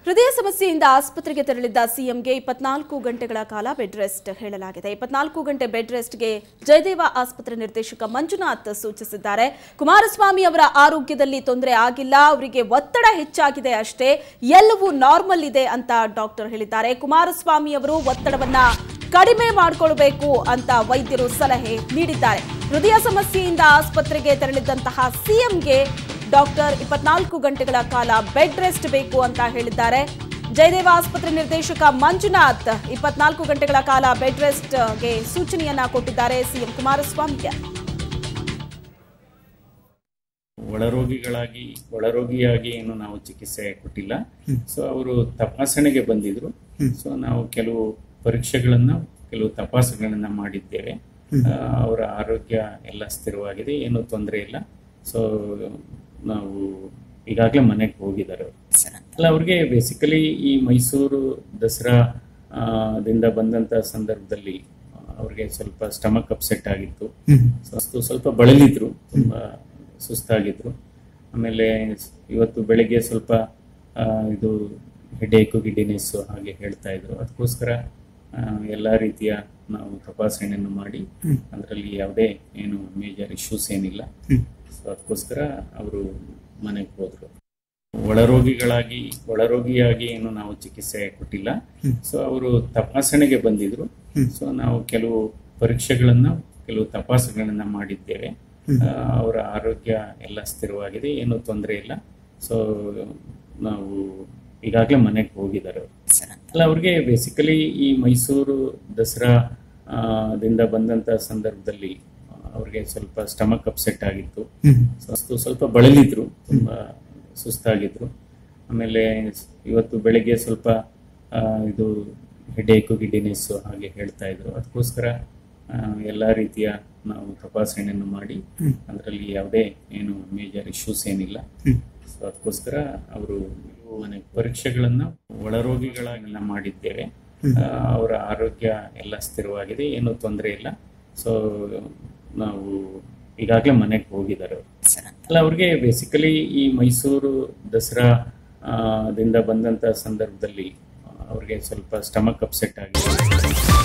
ಹೃದಯ ಸಮಸ್ಯೆಯಿಂದ ಆಸ್ಪತ್ರೆಗೆ ತೆರಳಿದ್ದ ಸಿಎಂಗೆ ಇಪ್ಪತ್ನಾಲ್ಕು ಗಂಟೆಗಳ ಕಾಲ ಬೆಡ್ ರೆಸ್ಟ್ ಹೇಳಲಾಗಿದೆ ಇಪ್ಪತ್ನಾಲ್ಕು ಗಂಟೆ ಬೆಡ್ ರೆಸ್ಟ್ಗೆ ಜಯದೇವ ಆಸ್ಪತ್ರೆ ನಿರ್ದೇಶಕ ಮಂಜುನಾಥ್ ಸೂಚಿಸಿದ್ದಾರೆ ಕುಮಾರಸ್ವಾಮಿ ಅವರ ಆರೋಗ್ಯದಲ್ಲಿ ತೊಂದರೆ ಆಗಿಲ್ಲ ಅವರಿಗೆ ಒತ್ತಡ ಹೆಚ್ಚಾಗಿದೆ ಅಷ್ಟೇ ಎಲ್ಲವೂ ನಾರ್ಮಲ್ ಇದೆ ಅಂತ ಡಾಕ್ಟರ್ ಹೇಳಿದ್ದಾರೆ ಕುಮಾರಸ್ವಾಮಿ ಅವರು ಒತ್ತಡವನ್ನ ಕಡಿಮೆ ಮಾಡಿಕೊಳ್ಬೇಕು ಅಂತ ವೈದ್ಯರು ಸಲಹೆ ನೀಡಿದ್ದಾರೆ ಹೃದಯ ಸಮಸ್ಯೆಯಿಂದ ಆಸ್ಪತ್ರೆಗೆ ತೆರಳಿದ್ದಂತಹ ಸಿಎಂಗೆ ಡಾಕ್ಟರ್ ಇಪ್ಪತ್ನಾಲ್ಕು ಗಂಟೆಗಳ ಕಾಲ ಬೆಡ್ ರೆಸ್ಟ್ ಬೇಕು ಅಂತ ಹೇಳಿದ್ದಾರೆ ಜಯದೇವ ಆಸ್ಪತ್ರೆ ನಿರ್ದೇಶಕ ಮಂಜುನಾಥ್ ಇಪ್ಪತ್ನಾಲ್ಕು ಗಂಟೆಗಳ ಕಾಲ ಬೆಡ್ ರೆಸ್ಟ್ಗೆ ಸೂಚನೆಯನ್ನ ಕೊಟ್ಟಿದ್ದಾರೆ ಸಿಎಂ ಕುಮಾರಸ್ವಾಮಿಗೆ ಒಳರೋಗಿಗಳಾಗಿ ಒಳರೋಗಿಯಾಗಿ ಏನು ನಾವು ಚಿಕಿತ್ಸೆ ಕೊಟ್ಟಿಲ್ಲ ಸೊ ಅವರು ತಪಾಸಣೆಗೆ ಬಂದಿದ್ರು ಸೊ ನಾವು ಕೆಲವು ಪರೀಕ್ಷೆಗಳನ್ನ ಕೆಲವು ತಪಾಸಣೆಗಳನ್ನ ಮಾಡಿದ್ದೇವೆ ಆ, ಅವರ ಆರೋಗ್ಯ ಎಲ್ಲ ಸ್ಥಿರವಾಗಿದೆ ಏನು ತೊಂದರೆ ಇಲ್ಲ ಸೊ ನಾವು ಈಗಾಗಲೇ ಮನೆಗೆ ಹೋಗಿದ್ದಾರೆ ಅವರು ಅಲ್ಲ ಅವ್ರಿಗೆ ಬೇಸಿಕಲಿ ಈ ಮೈಸೂರು ದಸರಾ ಆ, ದಿಂದ ಬಂದಂತ ಸಂದರ್ಭದಲ್ಲಿ ಆ, ಅವ್ರಿಗೆ ಸ್ವಲ್ಪ ಸ್ಟಮಕ್ ಅಪ್ಸೆಟ್ ಆಗಿತ್ತು ಸೊ ಸ್ವಲ್ಪ ಬಳಲಿದ್ರು ತುಂಬಾ ಸುಸ್ತಾಗಿದ್ರು ಆಮೇಲೆ ಇವತ್ತು ಬೆಳಗ್ಗೆ ಸ್ವಲ್ಪ ಆ, ಇದು ಹೆಡೇಕು ಗಿಡಿನೆಸ್ಸು ಹಾಗೆ ಹೇಳ್ತಾ ಇದ್ರು ಅದಕ್ಕೋಸ್ಕರ ಆ, ಎಲ್ಲ ರೀತಿಯ ನಾವು ತಪಾಸಣೆಯನ್ನು ಮಾಡಿ ಅದರಲ್ಲಿ ಯಾವುದೇ ಏನು ಮೇಜರ್ ಇಶ್ಯೂಸ್ ಏನಿಲ್ಲ ಸೊ ಅದಕ್ಕೋಸ್ಕರ ಅವರು ಮನೆಗೆ ಹೋದ್ರು ಒಳರೋಗಿಗಳಾಗಿ ಒಳರೋಗಿಯಾಗಿ ಏನು ನಾವು ಚಿಕಿತ್ಸೆ ಕೊಟ್ಟಿಲ್ಲ ಸೊ ಅವರು ತಪಾಸಣೆಗೆ ಬಂದಿದ್ರು ಸೊ ನಾವು ಕೆಲವು ಪರೀಕ್ಷೆಗಳನ್ನ ಕೆಲವು ತಪಾಸಣೆಗಳನ್ನ ಮಾಡಿದ್ದೇವೆ ಆ, ಅವರ ಆರೋಗ್ಯ ಎಲ್ಲ ಸ್ಥಿರವಾಗಿದೆ ಏನು ತೊಂದರೆ ಇಲ್ಲ ಸೊ ನಾವು ಈಗಾಗಲೇ ಮನೆಗೆ ಹೋಗಿದ್ದಾರೆ ಅವರು ಅಲ್ಲ ಅವ್ರಿಗೆ ಬೇಸಿಕಲಿ ಈ ಮೈಸೂರು ದಸರಾ ಆ, ದಿಂದ ಬಂದಂತ ಸಂದರ್ಭದಲ್ಲಿ ಆ, ಅವ್ರಿಗೆ ಸ್ವಲ್ಪ ಸ್ಟಮಕ್ ಅಪ್ಸೆಟ್ ಆಗಿತ್ತು ಸೊ ಸ್ವಲ್ಪ ಬಳಲಿದ್ರು ತುಂಬಾ ಸುಸ್ತಾಗಿದ್ರು ಆಮೇಲೆ ಇವತ್ತು ಬೆಳಗ್ಗೆ ಸ್ವಲ್ಪ ಆ, ಇದು ಹೆಡೇಕು ಗಿಡಿನೆಸ್ಸು ಹಾಗೆ ಹೇಳ್ತಾ ಇದ್ರು ಅದಕ್ಕೋಸ್ಕರ ಆ, ಎಲ್ಲ ರೀತಿಯ ನಾವು ತಪಾಸಣೆಯನ್ನು ಮಾಡಿ ಅದರಲ್ಲಿ ಯಾವುದೇ ಏನು ಮೇಜರ್ ಇಶ್ಯೂಸ್ ಏನಿಲ್ಲ ಸೊ ಅದಕ್ಕೋಸ್ಕರ ಅವರು ಮನೆ ಪರೀಕ್ಷೆಗಳನ್ನ ಒಳರೋಗಿಗಳಾಗೆಲ್ಲ ಮಾಡಿದ್ದೇವೆ ಆ, ಅವರ ಆರೋಗ್ಯ ಎಲ್ಲ ಸ್ಥಿರವಾಗಿದೆ ಏನು ತೊಂದರೆ ಇಲ್ಲ ಸೊ ನಾವು ಈಗಾಗಲೇ ಮನೆಗೆ ಹೋಗಿದ್ದಾರೆ ಅವರು ಅಲ್ಲ ಅವ್ರಿಗೆ ಬೇಸಿಕಲಿ ಈ ಮೈಸೂರು ದಸರಾ ಆ, ದಿಂದ ಬಂದಂತ ಸಂದರ್ಭದಲ್ಲಿ ಆ, ಅವ್ರಿಗೆ ಸ್ವಲ್ಪ ಸ್ಟಮಕ್ ಅಪ್ಸೆಟ್ ಆಗಿದೆ